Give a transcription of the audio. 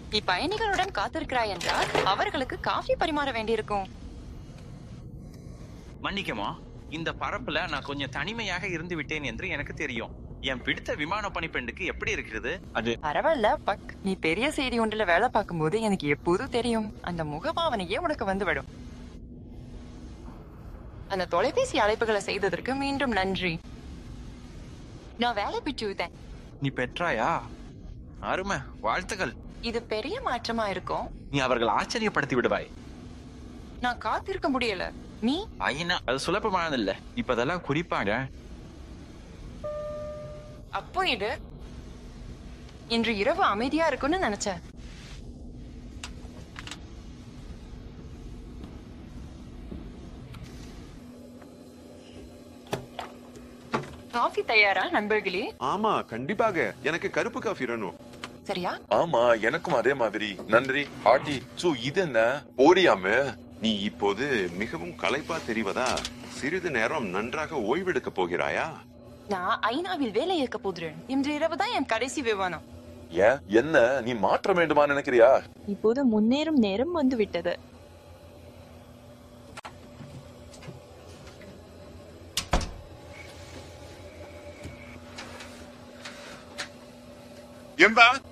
நீ பயணிகளுடன் காத்திருக்கிறாய் என்றால் அவர்களுக்கு காஃபி பரிமாற வேண்டியிருக்கும் மன்னிக்குமா இந்த பரப்புல நான் கொஞ்சம் தனிமையாக இருந்து விட்டேன் என்று எனக்கு தெரியும் என் பிடித்த விமான பணிப்பெண்ணுக்கு எப்படி இருக்கிறது அது பரவாயில்ல பக் நீ பெரிய செய்தி ஒன்றுல வேலை பார்க்கும்போது எனக்கு எப்போதும் தெரியும் அந்த முகபாவனையே உனக்கு வந்துவிடும் அந்த தொலைபேசி அழைப்புகளை செய்ததற்கு மீண்டும் நன்றி நான் வேலை பிச்சு விட்டேன் நீ பெற்றாயா அருமை வாழ்த்துக்கள் இது பெரிய மாற்றமா இருக்கும் நீ அவர்கள் ஆச்சரியப்படுத்தி விடுவாய் நான் காத்திருக்க முடியல நீ ஐயா அது சுலபமானது இல்ல இப்ப அதெல்லாம் குறிப்பாக அப்போ இது இன்று இரவு அமைதியா இருக்கும்னு நினைச்சேன் காஃபி தயாரா நண்பர்களே ஆமா கண்டிப்பாக எனக்கு கருப்பு காஃபி வேணும் சரியா ஆமா எனக்கும் அதே மாதிரி நன்றி ஆட்டி சோ இது என்ன ஓடியாம நீ இப்போது மிகவும் களைப்பா தெரிவதா சிறிது நேரம் நன்றாக ஓய்வெடுக்க போகிறாயா நான் ஐநாவில் வேலை இருக்க போகிறேன் இன்று இரவு தான் என் கடைசி விமானம் ஏன் என்ன நீ மாற்ற வேண்டுமா நினைக்கிறியா இப்போது முன்னேறும் நேரம் வந்துவிட்டது என்பா